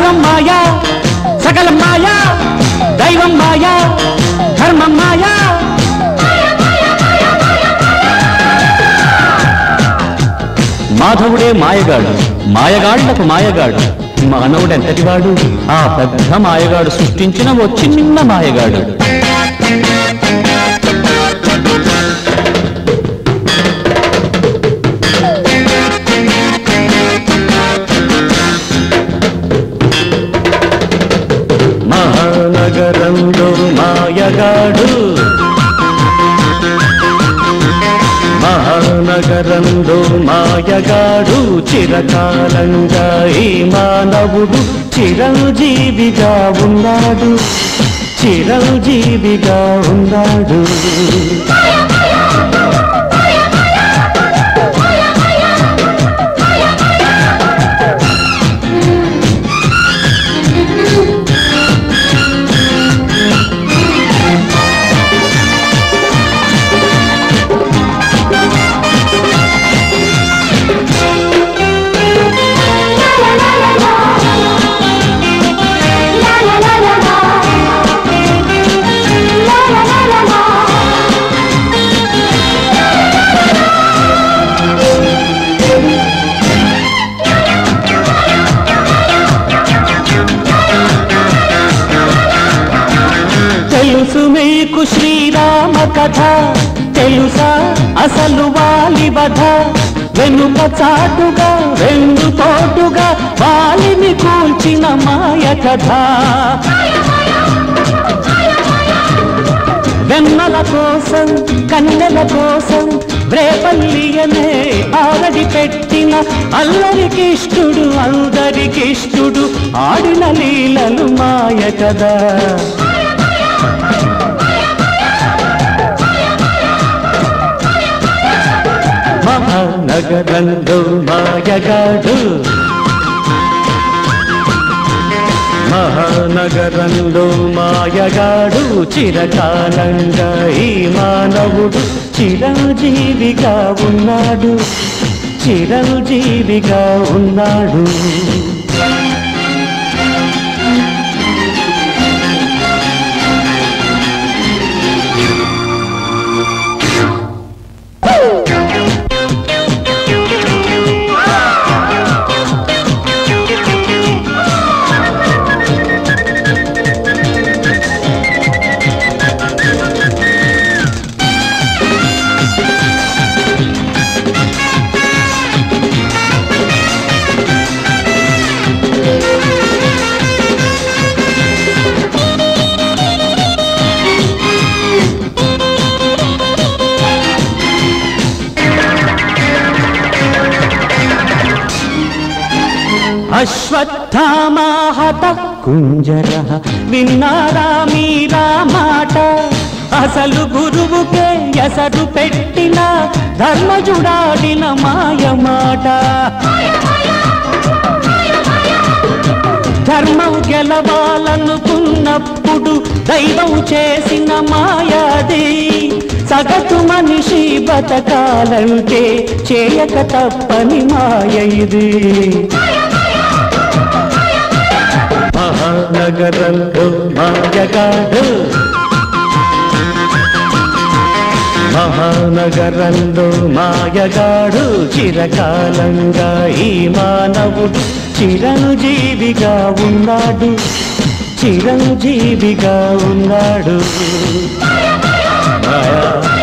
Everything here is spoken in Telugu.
సర్వం మాయా సకలం మాయా దైవం మాయా ధర్మం మాయా మాధవుడే మాయగాడు మాయగాళ్లకు మాయగాడు మానవుడెంతటివాడు ఆ పెద్ద మాయగాడు సృష్టించిన ఓ చిన్న మాయగాడు మహానగరంలో మాయగాడు మహానగరంలో మాయగాడు చిరకాలంగా ఈ మానవుడు చిరంజీవిగా ఉన్నాడు చిరంజీవిగా ఉన్నాడు తెలుసు మీకు శ్రీరామ కథ తెలుసా అసలు వాలి వధ వెనుక చాటుగా రెండు తోటుగా వాలిని కూల్చిన మాయ కథ వెన్నెల కోసం కన్నెల కోసం రేపల్లియనే ఆరడి పెట్టిన అల్లరికిష్టుడు అందరికిష్టుడు ఆడిన లీలలు మాయ కదా మహానగరంలో మాయగాడు మహానగరంలో మాయగాడు చిరకాలంగా ఈ మానవుడు చిరంజీవిగా ఉన్నాడు చిరంజీవిగా ఉన్నాడు అశ్వత్థామాహత కుంజర విన్నారా మీరా మాట అసలు గురువుకే ఎసరు పెట్టిన ధర్మజుడాడిన మాయ మాట ధర్మం గెలవాలనుకున్నప్పుడు దైవం చేసిన మాయాది సగటు మనిషి బతకాలంటే చేయక తప్పని మాయ ఇది మహానగరంలో మాయగాడు మహానగరంలో మాయగాడు చిరకాలంగా ఈ మానవుడు చిరంజీవిగా ఉన్నాడు చిరంజీవిగా ఉన్నాడు మాయా